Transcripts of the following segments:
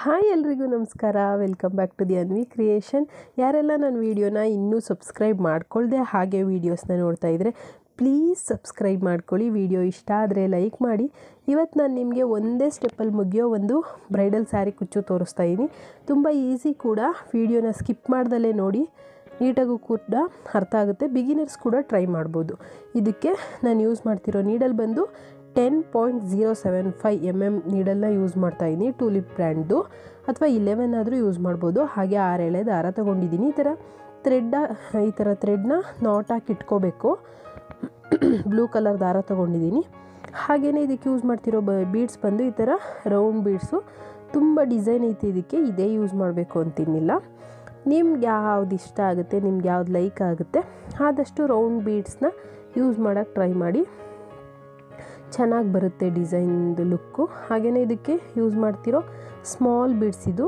hi ಎಲ್ರಿಗೂ ನಮಸ್ಕಾರ welcome back to the Anvi creation ಯಾರೆಲ್ಲ ನನ್ನ ವೀಡಿಯೋನ ಇನ್ನೂ ಸಬ್ಸ್ಕ್ರೈಬ್ ಮಾಡ್ಕೊಳ್ದೆ ಹಾಗೆ ವೀಡಿಯೋಸ್ನ ನೋಡ್ತಾ ಇದ್ದರೆ ಪ್ಲೀಸ್ ಸಬ್ಸ್ಕ್ರೈಬ್ ಮಾಡ್ಕೊಳ್ಳಿ ವಿಡಿಯೋ ಇಷ್ಟ ಆದರೆ ಲೈಕ್ ಮಾಡಿ ಇವತ್ತು ನಾನು ನಿಮಗೆ ಒಂದೇ ಸ್ಟೆಪ್ಪಲ್ಲಿ ಮುಗಿಯೋ ಒಂದು ಬ್ರೈಡಲ್ ಸ್ಯಾರಿ ಕುಚ್ಚು ತೋರಿಸ್ತಾ ಇದ್ದೀನಿ ತುಂಬ ಈಸಿ ಕೂಡ ವಿಡಿಯೋನ ಸ್ಕಿಪ್ ಮಾಡ್ದಲೇ ನೋಡಿ ನೀಟಾಗೂ ಕೂಡ ಅರ್ಥ ಆಗುತ್ತೆ ಬಿಗಿನರ್ಸ್ ಕೂಡ ಟ್ರೈ ಮಾಡ್ಬೋದು ಇದಕ್ಕೆ ನಾನು ಯೂಸ್ ಮಾಡ್ತಿರೋ ನೀಡಲ್ ಬಂದು ten point zero seven five M M ನೀಡಲ್ನ ಯೂಸ್ ಮಾಡ್ತಾ ಇದ್ದೀನಿ ಟೂಲಿಪ್ ಬ್ರ್ಯಾಂಡ್ದು ಅಥವಾ ಇಲೆವೆನ್ ಆದರೂ ಯೂಸ್ ಮಾಡ್ಬೋದು ಹಾಗೆ ಆರು ಎಳೆ ದಾರ ತೊಗೊಂಡಿದ್ದೀನಿ ಈ ಥರ ಥ್ರೆಡ್ಡ ಈ ಥರ ಥ್ರೆಡ್ನ ನಾಟ್ ಹಾಕಿ ಇಟ್ಕೋಬೇಕು ಬ್ಲೂ ಕಲರ್ ದಾರ ತೊಗೊಂಡಿದ್ದೀನಿ ಹಾಗೆಯೇ ಇದಕ್ಕೆ ಯೂಸ್ ಮಾಡ್ತಿರೋ ಬ ಬೀಡ್ಸ್ ಬಂದು ಈ ಥರ ರೌಂಡ್ ಬೀಡ್ಸು ತುಂಬ ಡಿಸೈನ್ ಐತಿ ಇದಕ್ಕೆ ಇದೇ ಯೂಸ್ ಮಾಡಬೇಕು ಅಂತಿನ್ನಿಲ್ಲ ನಿಮ್ಗೆ ಯಾವ್ದು ಇಷ್ಟ ಆಗುತ್ತೆ ನಿಮ್ಗೆ ಯಾವ್ದು ಲೈಕ್ ಆಗುತ್ತೆ ಆದಷ್ಟು ರೌಂಡ್ ಬೀಡ್ಸ್ನ ಯೂಸ್ ಮಾಡೋಕ್ಕೆ ಟ್ರೈ ಮಾಡಿ ಚೆನ್ನಾಗಿ ಬರುತ್ತೆ ಡಿಸೈನ್ದು ಲುಕ್ಕು ಹಾಗೆಯೇ ಇದಕ್ಕೆ ಯೂಸ್ ಮಾಡ್ತಿರೋ ಸ್ಮಾಲ್ ಬೀಡ್ಸ್ ಇದು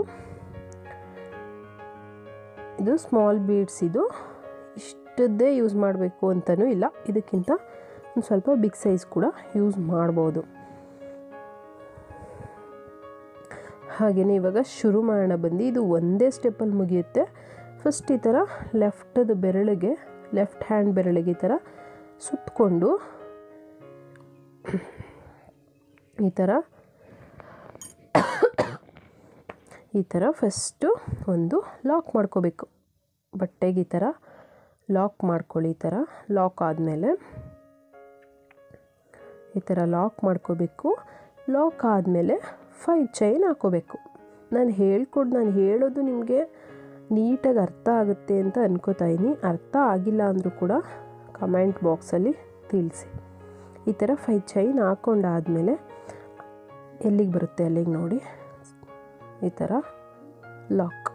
ಇದು ಸ್ಮಾಲ್ ಬೀಡ್ಸ್ ಇದು ಇಷ್ಟದ್ದೇ ಯೂಸ್ ಮಾಡಬೇಕು ಅಂತಲೂ ಇಲ್ಲ ಇದಕ್ಕಿಂತ ಒಂದು ಸ್ವಲ್ಪ ಬಿಗ್ ಸೈಜ್ ಕೂಡ ಯೂಸ್ ಮಾಡ್ಬೋದು ಹಾಗೆಯೇ ಇವಾಗ ಶುರು ಮಾಡೋಣ ಬಂದು ಇದು ಒಂದೇ ಸ್ಟೆಪ್ಪಲ್ಲಿ ಮುಗಿಯುತ್ತೆ ಫಸ್ಟ್ ಈ ಥರ ಲೆಫ್ಟದ ಬೆರಳಿಗೆ ಲೆಫ್ಟ್ ಹ್ಯಾಂಡ್ ಬೆರಳಿಗೆ ಈ ಥರ ಸುತ್ತಕೊಂಡು ಈ ಥರ ಈ ಥರ ಫಸ್ಟು ಒಂದು ಲಾಕ್ ಮಾಡ್ಕೋಬೇಕು ಬಟ್ಟೆಗೆ ಈ ಥರ ಲಾಕ್ ಮಾಡ್ಕೊಳ್ಳಿ ಈ ಥರ ಲಾಕ್ ಆದಮೇಲೆ ಈ ಥರ ಲಾಕ್ ಮಾಡ್ಕೋಬೇಕು ಲಾಕ್ ಆದಮೇಲೆ ಫೈವ್ ಚೈನ್ ಹಾಕೋಬೇಕು ನಾನು ಹೇಳ್ಕೊಡು ನಾನು ಹೇಳೋದು ನಿಮಗೆ ನೀಟಾಗಿ ಅರ್ಥ ಆಗುತ್ತೆ ಅಂತ ಅನ್ಕೋತಾ ಇದ್ದೀನಿ ಅರ್ಥ ಆಗಿಲ್ಲ ಅಂದರೂ ಕೂಡ ಕಮೆಂಟ್ ಬಾಕ್ಸಲ್ಲಿ ತಿಳಿಸಿ ಈ ಥರ ಫೈ ಚೈನ್ ಹಾಕ್ಕೊಂಡಾದಮೇಲೆ ಎಲ್ಲಿಗೆ ಬರುತ್ತೆ ಅಲ್ಲಿಗೆ ನೋಡಿ ಈ ಥರ ಲಾಕ್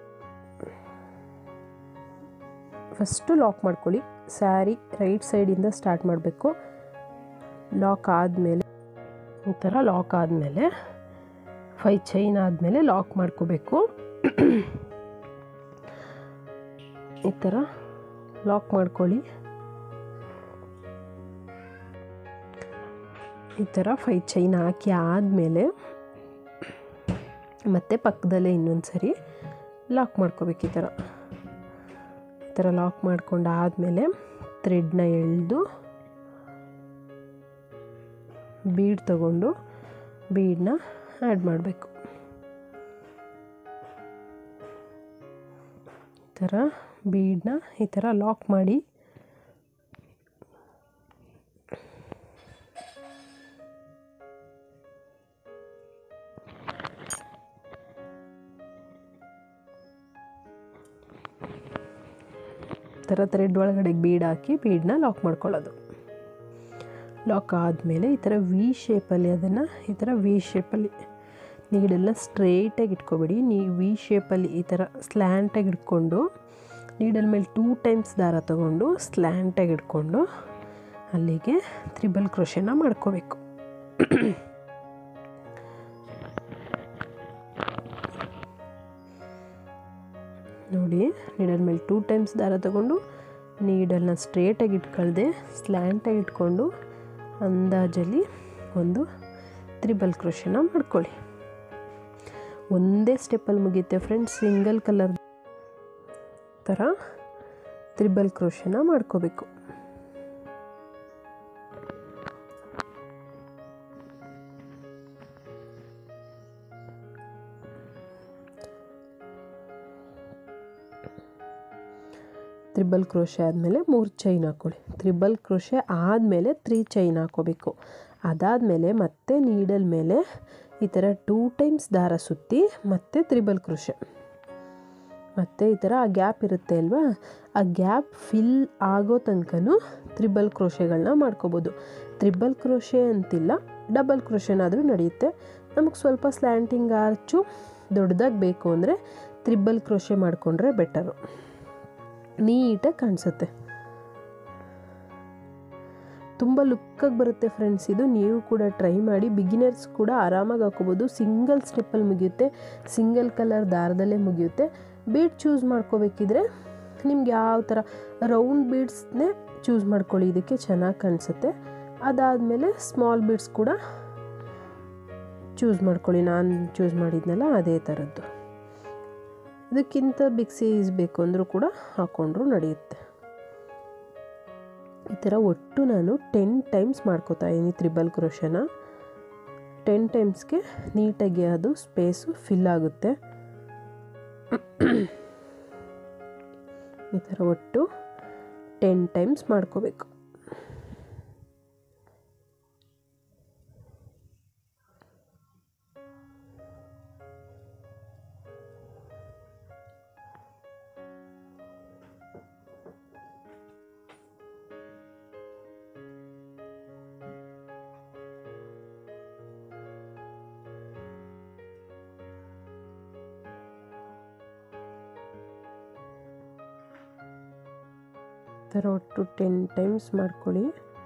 ಫಸ್ಟು ಲಾಕ್ ಮಾಡ್ಕೊಳ್ಳಿ ಸ್ಯಾರಿ ರೈಟ್ ಸೈಡಿಂದ ಸ್ಟಾರ್ಟ್ ಮಾಡಬೇಕು ಲಾಕ್ ಆದಮೇಲೆ ಈ ಥರ ಲಾಕ್ ಆದಮೇಲೆ ಫೈ ಚೈನ್ ಆದಮೇಲೆ ಲಾಕ್ ಮಾಡ್ಕೋಬೇಕು ಈ ಥರ ಲಾಕ್ ಮಾಡ್ಕೊಳ್ಳಿ ಈ ಥರ ಫೈ ಚೈನ್ ಹಾಕಿ ಆದಮೇಲೆ ಮತ್ತೆ ಪಕ್ಕದಲ್ಲೇ ಇನ್ನೊಂದು ಸರಿ ಲಾಕ್ ಮಾಡ್ಕೋಬೇಕು ಈ ಥರ ಈ ಥರ ಲಾಕ್ ಮಾಡ್ಕೊಂಡು ಆದಮೇಲೆ ಥ್ರೆಡ್ನ ಎಳೆದು ಬೀಡ್ ತಗೊಂಡು ಬೀಡನ್ನ ಆ್ಯಡ್ ಮಾಡಬೇಕು ಈ ಥರ ಬೀಡನ್ನ ಈ ಥರ ಲಾಕ್ ಮಾಡಿ ಥರ ಥ್ರೆಡ್ ಒಳಗಡೆ ಬೀಡ್ ಹಾಕಿ ಬೀಡನ್ನ ಲಾಕ್ ಮಾಡ್ಕೊಳ್ಳೋದು ಲಾಕ್ ಆದಮೇಲೆ ಈ ಥರ ವಿ ಶೇಪಲ್ಲಿ ಅದನ್ನು ಈ ಥರ ವಿ ಶೇಪಲ್ಲಿ ನೀಡಲ್ನ ಸ್ಟ್ರೇಟಾಗಿ ಇಟ್ಕೊಬೇಡಿ ನೀವು ವಿ ಶೇಪಲ್ಲಿ ಈ ಥರ ಸ್ಲ್ಯಾಂಟಾಗಿ ಇಟ್ಕೊಂಡು ನೀಡಲ್ ಮೇಲೆ ಟೂ ಟೈಮ್ಸ್ ದಾರ ತಗೊಂಡು ಸ್ಲ್ಯಾಂಟಾಗಿ ಇಟ್ಕೊಂಡು ಅಲ್ಲಿಗೆ ತ್ರಿಬಲ್ ಕ್ರೋಶನ ಮಾಡ್ಕೋಬೇಕು ನೋಡಿ ನೀಡಲ್ ಮೇಲೆ ಟೂ ಟೈಮ್ಸ್ ದಾರ ತಗೊಂಡು ನೀಡಲ್ನ ಸ್ಟ್ರೇಟಾಗಿ ಇಟ್ಕೊಳ್ದೆ ಸ್ಲ್ಯಾಂಟಾಗಿ ಇಟ್ಕೊಂಡು ಅಂದಾಜಲ್ಲಿ ಒಂದು ತ್ರಿಬಲ್ ಕ್ರೋಶನ ಮಾಡ್ಕೊಳ್ಳಿ ಒಂದೇ ಸ್ಟೆಪ್ಪಲ್ಲಿ ಮುಗಿಯುತ್ತೆ ಫ್ರೆಂಡ್ಸ್ ಸಿಂಗಲ್ ಕಲರ್ ಥರ ತ್ರಿಬಲ್ ಕ್ರೋಶನ ಮಾಡ್ಕೋಬೇಕು ತ್ರಿಬಲ್ ಕ್ರೋಶೆ ಆದಮೇಲೆ ಮೂರು ಚೈನ್ ಹಾಕ್ಕೊಳ್ಳಿ ತ್ರಿಬಲ್ ಕ್ರೋಶೆ ಆದಮೇಲೆ ತ್ರೀ ಚೈನ್ ಹಾಕೋಬೇಕು ಅದಾದಮೇಲೆ ಮತ್ತೆ ನೀಡಲ್ ಮೇಲೆ ಈ ಥರ ಟೂ ಟೈಮ್ಸ್ ದಾರ ಸುತ್ತಿ ಮತ್ತೆ ತ್ರಿಬಲ್ ಕ್ರೋಶೆ ಮತ್ತು ಈ ಥರ ಆ ಗ್ಯಾಪ್ ಇರುತ್ತೆ ಅಲ್ವಾ ಆ ಗ್ಯಾಪ್ ಫಿಲ್ ಆಗೋ ತನಕನೂ ತ್ರಿಬಲ್ ಕ್ರೋಶೆಗಳನ್ನ ಮಾಡ್ಕೋಬೋದು ತ್ರಿಬಲ್ ಕ್ರೋಶೆ ಅಂತಿಲ್ಲ ಡಬಲ್ ಕ್ರೋಶೆನಾದರೂ ನಡೆಯುತ್ತೆ ನಮಗೆ ಸ್ವಲ್ಪ ಸ್ಲ್ಯಾಂಟಿಂಗ್ ಆರ್ಚು ದೊಡ್ಡದಾಗಿ ಬೇಕು ಅಂದರೆ ತ್ರಿಬಲ್ ಕ್ರೋಶೆ ಮಾಡಿಕೊಂಡ್ರೆ ಬೆಟರು ನೀಟಾಗಿ ಕಾಣಿಸುತ್ತೆ ತುಂಬ ಲುಕ್ಕಾಗಿ ಬರುತ್ತೆ ಫ್ರೆಂಡ್ಸ್ ಇದು ನೀವು ಕೂಡ ಟ್ರೈ ಮಾಡಿ ಬಿಗಿನರ್ಸ್ ಕೂಡ ಆರಾಮಾಗಿ ಹಾಕೋಬೋದು ಸಿಂಗಲ್ ಸ್ಟೆಪ್ಪಲ್ಲಿ ಮುಗಿಯುತ್ತೆ ಸಿಂಗಲ್ ಕಲರ್ ದಾರದಲ್ಲೇ ಮುಗಿಯುತ್ತೆ ಬೀಡ್ ಚೂಸ್ ಮಾಡ್ಕೋಬೇಕಿದ್ರೆ ನಿಮ್ಗೆ ಯಾವ ಥರ ರೌಂಡ್ ಬೀಡ್ಸ್ನೇ ಚೂಸ್ ಮಾಡ್ಕೊಳ್ಳಿ ಇದಕ್ಕೆ ಚೆನ್ನಾಗಿ ಕಾಣಿಸುತ್ತೆ ಅದಾದಮೇಲೆ ಸ್ಮಾಲ್ ಬೀಡ್ಸ್ ಕೂಡ ಚೂಸ್ ಮಾಡ್ಕೊಳ್ಳಿ ನಾನು ಚೂಸ್ ಮಾಡಿದ್ನಲ್ಲ ಅದೇ ಥರದ್ದು ಇದಕ್ಕಿಂತ ಬಿಗ್ ಸೈಜ್ ಬೇಕು ಅಂದರೂ ಕೂಡ ಹಾಕ್ಕೊಂಡ್ರೂ ನಡೆಯುತ್ತೆ ಈ ಥರ ಒಟ್ಟು ನಾನು ಟೆನ್ ಟೈಮ್ಸ್ ಮಾಡ್ಕೋತಾ ಇದ್ದೀನಿ ತ್ರಿಬಲ್ ಕ್ರೋಶನ ಟೆನ್ ಟೈಮ್ಸ್ಗೆ ನೀಟಾಗಿ ಅದು ಸ್ಪೇಸು ಫಿಲ್ ಆಗುತ್ತೆ ಈ ಥರ ಒಟ್ಟು ಟೆನ್ ಟೈಮ್ಸ್ ಮಾಡ್ಕೋಬೇಕು ಥರ ಒಟ್ಟು ಟೆನ್ ಟೈಮ್ಸ್ ಮಾಡ್ಕೊಳ್ಳಿ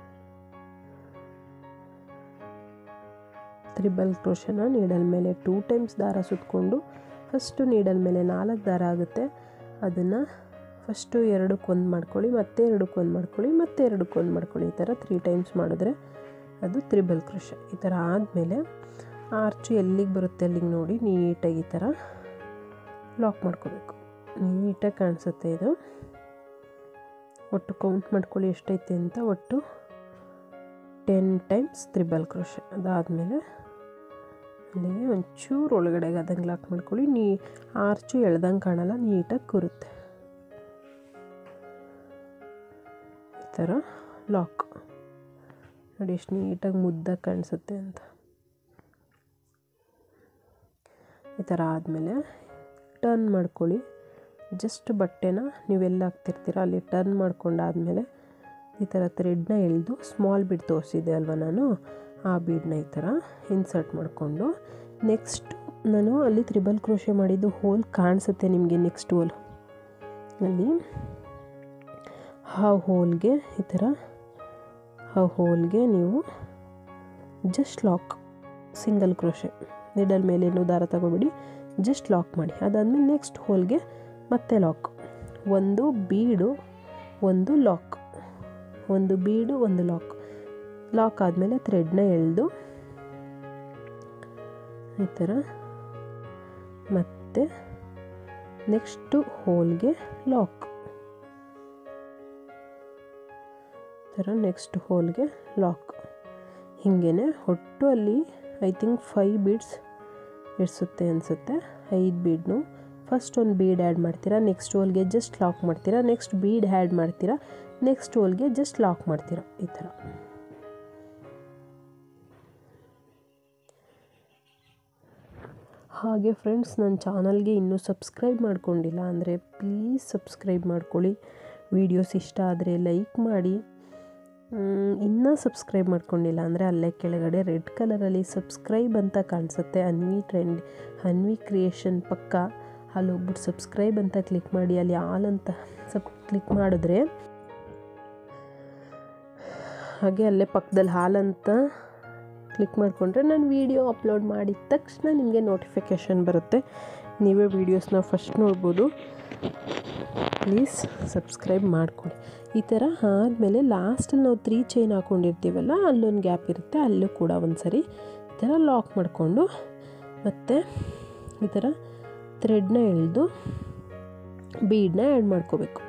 ತ್ರಿಬಲ್ ಕ್ರೋಶನ ನೀಡಲ್ ಮೇಲೆ ಟೂ ಟೈಮ್ಸ್ ದಾರ ಸುತ್ತಕೊಂಡು ಫಸ್ಟು ನೀಡಲ್ ಮೇಲೆ ನಾಲ್ಕು ದಾರ ಆಗುತ್ತೆ ಅದನ್ನು ಫಸ್ಟು ಎರಡಕ್ಕೊಂದು ಮಾಡ್ಕೊಳ್ಳಿ ಮತ್ತೆ ಎರಡಕ್ಕೊಂದು ಮಾಡ್ಕೊಳ್ಳಿ ಮತ್ತೆ ಎರಡಕ್ಕೊಂದು ಮಾಡ್ಕೊಳ್ಳಿ ಈ ಥರ ತ್ರೀ ಟೈಮ್ಸ್ ಮಾಡಿದ್ರೆ ಅದು ತ್ರಿಬಲ್ ಕ್ರೋಶ ಈ ಥರ ಆದಮೇಲೆ ಆರ್ಚು ಎಲ್ಲಿಗೆ ಬರುತ್ತೆ ಅಲ್ಲಿಗೆ ನೋಡಿ ನೀಟಾಗಿ ಈ ಥರ ಲಾಕ್ ಮಾಡ್ಕೋಬೇಕು ನೀಟಾಗಿ ಕಾಣಿಸುತ್ತೆ ಇದು ಒಟ್ಟು ಕೌಂಟ್ ಮಾಡ್ಕೊಳ್ಳಿ ಎಷ್ಟೈತೆ ಅಂತ ಒಟ್ಟು ಟೆನ್ ಟೈಮ್ಸ್ ತ್ರಿಬಲ್ ಕ್ರೋಶ ಅದಾದಮೇಲೆ ಅಲ್ಲಿಗೆ ಒಂಚೂರು ಒಳಗಡೆಗೆ ಅದಂಗೆ ಲಾಕ್ ಮಾಡ್ಕೊಳ್ಳಿ ನೀ ಆರ್ಚು ಎಳ್ದಂಗೆ ಕಾಣಲ್ಲ ನೀಟಾಗಿ ಕೂರುತ್ತೆ ಈ ಥರ ಲಾಕ್ ನೋಡಿ ಎಷ್ಟು ನೀಟಾಗಿ ಮುದ್ದಾಗಿ ಕಾಣಿಸುತ್ತೆ ಅಂತ ಈ ಥರ ಆದಮೇಲೆ ಟರ್ನ್ ಮಾಡ್ಕೊಳ್ಳಿ ಜಸ್ಟ್ ಬಟ್ಟೆನ ನೀವೆಲ್ಲ ಹಾಕ್ತಿರ್ತೀರ ಅಲ್ಲಿ ಟರ್ನ್ ಮಾಡ್ಕೊಂಡಾದಮೇಲೆ ಈ ಥರ ಥ್ರೆಡ್ನ ಎಳೆದು ಸ್ಮಾಲ್ ಬೀಡ್ ತೋರಿಸಿದೆ ಅಲ್ವ ನಾನು ಆ ಬೀಡನ್ನ ಈ ಥರ ಇನ್ಸರ್ಟ್ ಮಾಡಿಕೊಂಡು ನೆಕ್ಸ್ಟ್ ನಾನು ಅಲ್ಲಿ ತ್ರಿಬಲ್ ಕ್ರೋಶೆ ಮಾಡಿದ್ದು ಹೋಲ್ ಕಾಣಿಸುತ್ತೆ ನಿಮಗೆ ನೆಕ್ಸ್ಟ್ ಹೋಲ್ ಅಲ್ಲಿ ಆ ಹೋಲ್ಗೆ ಈ ಥರ ಆ ಹೋಲ್ಗೆ ನೀವು just lock single crochet needle ಮೇಲೇನು ದಾರ ತಗೋಬಿಡಿ ಜಸ್ಟ್ ಲಾಕ್ ಮಾಡಿ ಅದಾದಮೇಲೆ ನೆಕ್ಸ್ಟ್ ಹೋಲ್ಗೆ ಮತ್ತೆ ಲಾಕ್ ಒಂದು ಬೀಡು ಒಂದು ಲಾಕ್ ಒಂದು ಬೀಡು ಒಂದು ಲಾಕ್ ಲಾಕ್ ಆದಮೇಲೆ ಥ್ರೆಡ್ನ ಎಳೆದು ಈ ಥರ ಮತ್ತೆ ನೆಕ್ಸ್ಟು ಹೋಲ್ಗೆ ಲಾಕ್ ಥರ ನೆಕ್ಸ್ಟ್ ಹೋಲ್ಗೆ ಲಾಕ್ ಹೀಗೇ ಒಟ್ಟು ಅಲ್ಲಿ ಐ ಥಿಂಕ್ ಫೈವ್ ಬೀಡ್ಸ್ ಇಡಿಸುತ್ತೆ ಅನಿಸುತ್ತೆ ಐದು ಬೀಡ್ನು ಫಸ್ಟ್ ಒಂದು ಬೀಡ್ ಆ್ಯಡ್ ಮಾಡ್ತೀರಾ ನೆಕ್ಸ್ಟ್ ಹೋಲ್ಗೆ ಜಸ್ಟ್ ಲಾಕ್ ಮಾಡ್ತೀರಾ ನೆಕ್ಸ್ಟ್ ಬೀಡ್ ಆ್ಯಡ್ ಮಾಡ್ತೀರಾ ನೆಕ್ಸ್ಟ್ ಹೋಲ್ಗೆ ಜಸ್ಟ್ ಲಾಕ್ ಮಾಡ್ತೀರಾ ಈ ಥರ ಹಾಗೆ ಫ್ರೆಂಡ್ಸ್ ನನ್ನ ಚಾನಲ್ಗೆ ಇನ್ನೂ ಸಬ್ಸ್ಕ್ರೈಬ್ ಮಾಡ್ಕೊಂಡಿಲ್ಲ ಅಂದರೆ ಪ್ಲೀಸ್ ಸಬ್ಸ್ಕ್ರೈಬ್ ಮಾಡ್ಕೊಳ್ಳಿ ವೀಡಿಯೋಸ್ ಇಷ್ಟ ಆದರೆ ಲೈಕ್ ಮಾಡಿ ಇನ್ನೂ ಸಬ್ಸ್ಕ್ರೈಬ್ ಮಾಡ್ಕೊಂಡಿಲ್ಲ ಅಂದರೆ ಅಲ್ಲೇ ಕೆಳಗಡೆ ರೆಡ್ ಕಲರಲ್ಲಿ ಸಬ್ಸ್ಕ್ರೈಬ್ ಅಂತ ಕಾಣಿಸುತ್ತೆ ಅನ್ವಿ ಟ್ರೆಂಡ್ ಅನ್ವಿ ಕ್ರಿಯೇಷನ್ ಪಕ್ಕ ಅಲ್ಲಿ ಹೋಗ್ಬಿಟ್ಟು ಸಬ್ಸ್ಕ್ರೈಬ್ ಅಂತ ಕ್ಲಿಕ್ ಮಾಡಿ ಅಲ್ಲಿ ಆಲ್ ಅಂತ ಸಬ್ ಕ್ಲಿಕ್ ಮಾಡಿದ್ರೆ ಹಾಗೆ ಅಲ್ಲೇ ಪಕ್ಕದಲ್ಲಿ ಹಾಲ್ ಅಂತ ಕ್ಲಿಕ್ ಮಾಡಿಕೊಂಡ್ರೆ ನಾನು ವೀಡಿಯೋ ಅಪ್ಲೋಡ್ ಮಾಡಿದ ತಕ್ಷಣ ನಿಮಗೆ ನೋಟಿಫಿಕೇಷನ್ ಬರುತ್ತೆ ನೀವೇ ವೀಡಿಯೋಸ್ನ ಫಸ್ಟ್ ನೋಡ್ಬೋದು ಪ್ಲೀಸ್ ಸಬ್ಸ್ಕ್ರೈಬ್ ಮಾಡ್ಕೊಳ್ಳಿ ಈ ಥರ ಆದಮೇಲೆ ಲಾಸ್ಟಲ್ಲಿ ನಾವು ತ್ರೀ ಚೈನ್ ಹಾಕ್ಕೊಂಡಿರ್ತೀವಲ್ಲ ಅಲ್ಲೊಂದು ಗ್ಯಾಪ್ ಇರುತ್ತೆ ಅಲ್ಲೂ ಕೂಡ ಒಂದು ಸರಿ ಈ ಥರ ಲಾಕ್ ಮಾಡಿಕೊಂಡು ಮತ್ತು ಈ ಥರ ಥ್ರೆಡ್ನ ಎಳೆದು ಬೀಡನ್ನ ಆ್ಯಡ್ ಮಾಡ್ಕೋಬೇಕು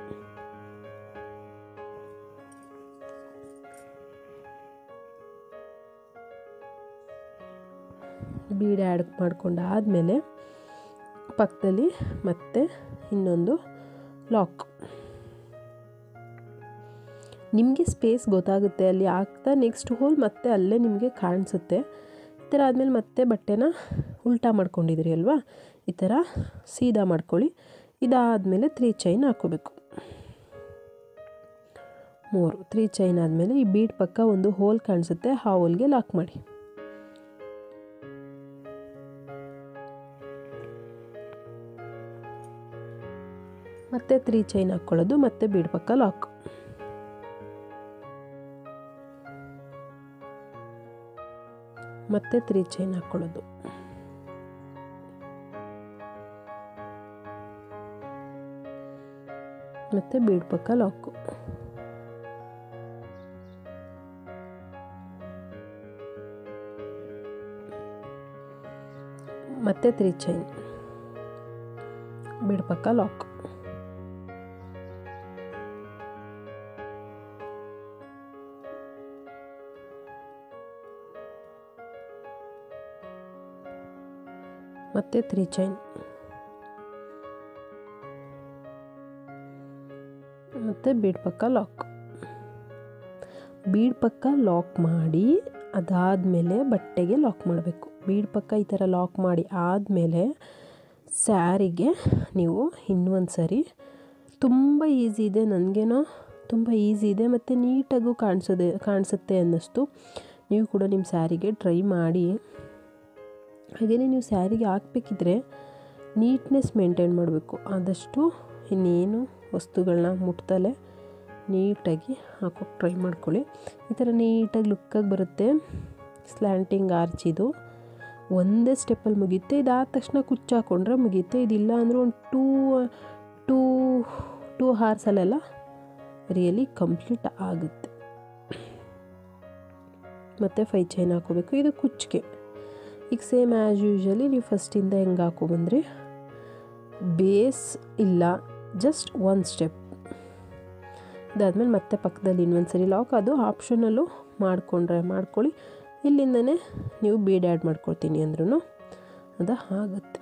ಬೀಡ್ ಆ್ಯಡ್ ಮಾಡ್ಕೊಂಡು ಆದಮೇಲೆ ಪಕ್ಕದಲ್ಲಿ ಮತ್ತೆ ಇನ್ನೊಂದು ಲಾಕ್ ನಿಮಗೆ ಸ್ಪೇಸ್ ಗೊತ್ತಾಗುತ್ತೆ ಅಲ್ಲಿ ಆಗ್ತಾ ನೆಕ್ಸ್ಟ್ ಹೋಲ್ ಮತ್ತೆ ಅಲ್ಲೇ ನಿಮಗೆ ಕಾಣಿಸುತ್ತೆ ಈ ಥರ ಆದಮೇಲೆ ಮತ್ತೆ ಬಟ್ಟೆನ ಉಲ್ಟಾ ಮಾಡ್ಕೊಂಡಿದ್ರಿ ಅಲ್ವಾ ಈ ಥರ ಸೀದಾ ಮಾಡ್ಕೊಳ್ಳಿ ಇದಾದಮೇಲೆ ತ್ರೀ ಚೈನ್ ಹಾಕ್ಕೋಬೇಕು ಮೂರು ತ್ರೀ ಚೈನ್ ಆದಮೇಲೆ ಈ ಬೀಡ್ ಪಕ್ಕ ಒಂದು ಹೋಲ್ ಕಾಣಿಸುತ್ತೆ ಆ ಹೋಲ್ಗೆ ಲಾಕ್ ಮಾಡಿ ಮತ್ತೆ ತ್ರೀ ಚೈನ್ ಹಾಕ್ಕೊಳ್ಳೋದು ಮತ್ತೆ ಬೀಡ್ ಪಕ್ಕ ಲಾಕ್ ಮತ್ತೆ ತ್ರೀ ಚೈನ್ ಹಾಕ್ಕೊಳ್ಳೋದು ಮತ್ತೆ ಬೀಡ್ ಪಕ್ಕ ಲಾಕು ಮತ್ತು ತ್ರೀ ಚೈನ್ ಬಿಡ್ಪಕ್ಕ ಲಾಕ್ ಮತ್ತು ತ್ರೀ ಚೈನ್ ಮತ್ತು ಬೀಡ್ ಪಕ್ಕ ಲಾಕ್ ಬೀಡ್ ಪಕ್ಕ ಲಾಕ್ ಮಾಡಿ ಅದಾದಮೇಲೆ ಬಟ್ಟೆಗೆ ಲಾಕ್ ಮಾಡಬೇಕು ಬೀಡ್ ಪಕ್ಕ ಈ ಥರ ಲಾಕ್ ಮಾಡಿ ಆದಮೇಲೆ ಸ್ಯಾರಿಗೆ ನೀವು ಇನ್ನೊಂದು ಸರಿ ತುಂಬ ಈಸಿ ಇದೆ ನನಗೇನೋ ತುಂಬ ಈಸಿ ಇದೆ ಮತ್ತು ನೀಟಾಗೂ ಕಾಣಿಸೋದೆ ಕಾಣಿಸುತ್ತೆ ಅನ್ನಿಸ್ತು ನೀವು ಕೂಡ ನಿಮ್ಮ ಸ್ಯಾರಿಗೆ ಟ್ರೈ ಮಾಡಿ ಹಾಗೆಯೇ ನೀವು ಸ್ಯಾರಿಗೆ ಹಾಕ್ಬೇಕಿದ್ರೆ ನೀಟ್ನೆಸ್ ಮೇಂಟೈನ್ ಮಾಡಬೇಕು ಆದಷ್ಟು ಇನ್ನೇನು ವಸ್ತುಗಳನ್ನ ಮುಟ್ತಲೇ ನೀಟಾಗಿ ಹಾಕೋಕ್ಕೆ ಟ್ರೈ ಮಾಡ್ಕೊಳ್ಳಿ ಈ ಥರ ನೀಟಾಗಿ ಲುಕ್ಕಾಗಿ ಬರುತ್ತೆ ಸ್ಲ್ಯಾಂಟಿಂಗ್ ಆರ್ಚ್ ಇದು ಒಂದೇ ಸ್ಟೆಪ್ಪಲ್ಲಿ ಮುಗಿಯುತ್ತೆ ಇದಾದ ತಕ್ಷಣ ಕುಚ್ಚು ಹಾಕ್ಕೊಂಡ್ರೆ ಮುಗಿಯುತ್ತೆ ಇದಿಲ್ಲ ಅಂದರೆ ಒಂದು ಟೂ ಟೂ ಟೂ ಹಾರ್ಸಲ್ಲೆಲ್ಲ ರಿಯಲಿ ಕಂಪ್ಲೀಟ್ ಆಗುತ್ತೆ ಮತ್ತು ಫೈ ಚೈನ್ ಹಾಕೋಬೇಕು ಇದು ಕುಚ್ಚಿಗೆ ಈಗ ಸೇಮ್ ಆ್ಯಸ್ ಯೂಶ್ವಲಿ ನೀವು ಫಸ್ಟಿಂದ ಹೆಂಗೆ ಹಾಕೊಬಂದ್ರಿ ಬೇಸ್ ಇಲ್ಲ ಜಸ್ಟ್ ಒನ್ ಸ್ಟೆಪ್ ಇದಾದಮೇಲೆ ಮತ್ತೆ ಪಕ್ಕದಲ್ಲಿ ಇನ್ನೊಂದು ಸರಿ ಲಾಕ್ ಅದು ಆಪ್ಷನಲ್ಲು ಮಾಡಿಕೊಂಡ್ರೆ ಮಾಡ್ಕೊಳ್ಳಿ ಇಲ್ಲಿಂದನೇ ನೀವು ಬೀಡ್ ಆ್ಯಡ್ ಮಾಡ್ಕೊಳ್ತೀನಿ ಅಂದ್ರೂ ಅದು ಆಗುತ್ತೆ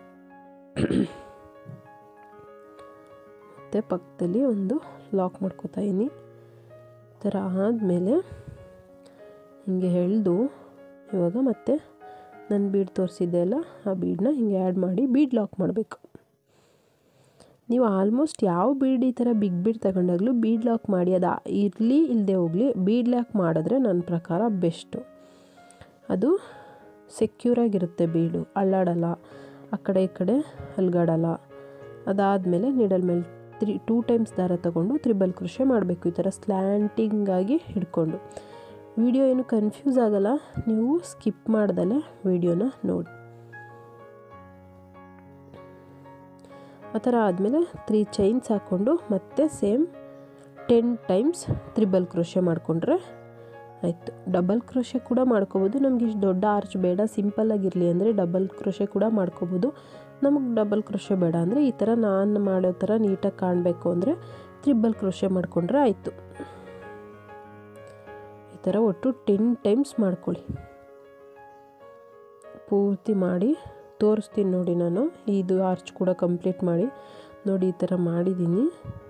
ಮತ್ತು ಪಕ್ಕದಲ್ಲಿ ಒಂದು ಲಾಕ್ ಮಾಡ್ಕೋತಾ ಇದ್ದೀನಿ ಈ ಥರ ಆದಮೇಲೆ ಹಿಂಗೆ ಎಳೆದು ಇವಾಗ ಮತ್ತೆ ನಾನು ಬೀಡ್ ತೋರಿಸಿದ್ದೆ ಅಲ್ಲ ಆ ಬೀಡನ್ನ ಹಿಂಗೆ ಆ್ಯಡ್ ಮಾಡಿ ಬೀಡ್ ಲಾಕ್ ಮಾಡಬೇಕು ನೀವು ಆಲ್ಮೋಸ್ಟ್ ಯಾವ ಬೀಡ್ ಈ ಥರ ಬಿಗ್ ಬೀಡ್ ತಗೊಂಡಾಗಲೂ ಬೀಡ್ ಲಾಕ್ ಮಾಡಿ ಅದು ಇರಲಿ ಇಲ್ಲದೆ ಹೋಗಲಿ ಬೀಡ್ ಲಾಕ್ ಮಾಡಿದ್ರೆ ನನ್ನ ಪ್ರಕಾರ ಬೆಸ್ಟು ಅದು ಸೆಕ್ಯೂರಾಗಿರುತ್ತೆ ಬೀಡು ಅಳ್ಳಾಡಲ್ಲ ಆ ಕಡೆ ಈ ಕಡೆ ಅಲ್ಗಾಡಲ್ಲ ಅದಾದಮೇಲೆ ನೀಡಲ್ ಮೇಲೆ ತ್ರೀ ಟೂ ಟೈಮ್ಸ್ ದಾರ ತಗೊಂಡು ತ್ರಿಬಲ್ ಕೃಷಿ ಮಾಡಬೇಕು ಈ ಥರ ಸ್ಲ್ಯಾಂಟಿಂಗಾಗಿ ಹಿಡ್ಕೊಂಡು ವಿಡಿಯೋ ಏನು ಕನ್ಫ್ಯೂಸ್ ಆಗಲ್ಲ ನೀವು ಸ್ಕಿಪ್ ಮಾಡ್ದಲೆ ವಿಡಿಯೋನ ನೋಡಿ ಆ ಥರ ಆದಮೇಲೆ ತ್ರೀ ಚೈನ್ಸ್ ಹಾಕ್ಕೊಂಡು ಮತ್ತೆ same ten times triple crochet ಮಾಡಿಕೊಂಡ್ರೆ ಆಯಿತು ಡಬಲ್ ಕ್ರೋಶೆ ಕೂಡ ಮಾಡ್ಕೋಬೋದು ನಮ್ಗೆ ಇಷ್ಟು ದೊಡ್ಡ ಆರ್ಚ್ ಬೇಡ ಸಿಂಪಲ್ಲಾಗಿರಲಿ ಅಂದರೆ ಡಬಲ್ ಕ್ರೋಶೆ ಕೂಡ ಮಾಡ್ಕೋಬೋದು ನಮಗೆ ಡಬಲ್ ಕ್ರೋಶೆ ಬೇಡ ಅಂದರೆ ಈ ಥರ ನಾನು ಮಾಡೋ ಥರ ನೀಟಾಗಿ ಕಾಣಬೇಕು ಅಂದರೆ ತ್ರಿಬಲ್ ಕ್ರೋಶೆ ಮಾಡಿಕೊಂಡ್ರೆ ಆಯಿತು ಈ ಥರ ಒಟ್ಟು ಟೆನ್ ಟೈಮ್ಸ್ ಮಾಡ್ಕೊಳ್ಳಿ ಪೂರ್ತಿ ಮಾಡಿ ತೋರಿಸ್ತೀನಿ ನೋಡಿ ನಾನು ಇದು ಆರ್ಚ್ ಕೂಡ ಕಂಪ್ಲೀಟ್ ಮಾಡಿ ನೋಡಿ ಈ ಥರ ಮಾಡಿದ್ದೀನಿ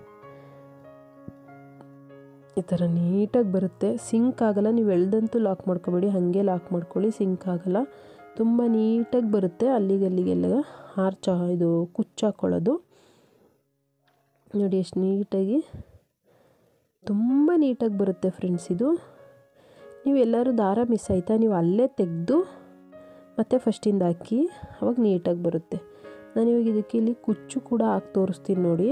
ಈ ಥರ ನೀಟಾಗಿ ಬರುತ್ತೆ ಸಿಂಕ್ ಆಗಲ್ಲ ನೀವು ಎಳ್ದಂತೂ ಲಾಕ್ ಮಾಡ್ಕೊಬೇಡಿ ಹಾಗೆ ಲಾಕ್ ಮಾಡ್ಕೊಳ್ಳಿ ಸಿಂಕ್ ಆಗಲ್ಲ ತುಂಬ ನೀಟಾಗಿ ಬರುತ್ತೆ ಅಲ್ಲಿಗೆ ಅಲ್ಲಿಗೆಲ್ಲ ಆರ್ಚ್ ಇದು ಕುಚ್ಚು ಹಾಕ್ಕೊಳ್ಳೋದು ನೋಡಿ ಎಷ್ಟು ನೀಟಾಗಿ ತುಂಬ ನೀಟಾಗಿ ಬರುತ್ತೆ ಫ್ರೆಂಡ್ಸ್ ಇದು ನೀವು ಎಲ್ಲರೂ ದಾರ ಮಿಸ್ ಆಯಿತಾ ನೀವು ಅಲ್ಲೇ ತೆಗೆದು ಮತ್ತೆ ಫಸ್ಟಿಂದ ಹಾಕಿ ಅವಾಗ ನೀಟಾಗಿ ಬರುತ್ತೆ ನಾನು ಇವಾಗ ಇದಕ್ಕೆ ಇಲ್ಲಿ ಕುಚ್ಚು ಕೂಡ ಹಾಕಿ ತೋರಿಸ್ತೀನಿ ನೋಡಿ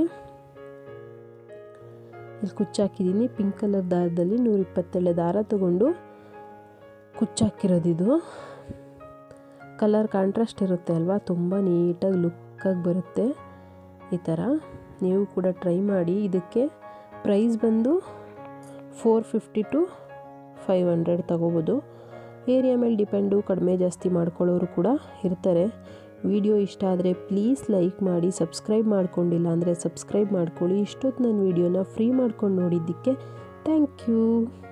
ಇಲ್ಲಿ ಕುಚ್ಚು ಹಾಕಿದ್ದೀನಿ ಪಿಂಕ್ ಕಲರ್ ದಾರದಲ್ಲಿ ನೂರ ಇಪ್ಪತ್ತೇಳೆ ದಾರ ತಗೊಂಡು ಕುಚ್ಚು ಹಾಕಿರೋದಿದು ಕಲರ್ ಕಾಂಟ್ರಾಸ್ಟ್ ಇರುತ್ತೆ ಅಲ್ವಾ ತುಂಬ ನೀಟಾಗಿ ಲುಕ್ಕಾಗಿ ಬರುತ್ತೆ ಈ ಥರ ನೀವು ಕೂಡ ಟ್ರೈ ಮಾಡಿ ಇದಕ್ಕೆ ಪ್ರೈಸ್ ಬಂದು four fifty to five hundred ತಗೋಬೋದು ಏರಿಯಾ ಮೇಲೆ ಡಿಪೆಂಡು ಕಡಿಮೆ ಜಾಸ್ತಿ ಮಾಡ್ಕೊಳ್ಳೋರು ಕೂಡ ಇರ್ತಾರೆ ವಿಡಿಯೋ ಇಷ್ಟ ಆದರೆ ಪ್ಲೀಸ್ ಲೈಕ್ ಮಾಡಿ ಸಬ್ಸ್ಕ್ರೈಬ್ ಮಾಡ್ಕೊಂಡಿಲ್ಲ ಅಂದರೆ ಸಬ್ಸ್ಕ್ರೈಬ್ ಮಾಡ್ಕೊಳ್ಳಿ ಇಷ್ಟೊತ್ತು ನನ್ನ ವಿಡಿಯೋನ ಫ್ರೀ ಮಾಡ್ಕೊಂಡು ನೋಡಿದ್ದಕ್ಕೆ ಥ್ಯಾಂಕ್ ಯು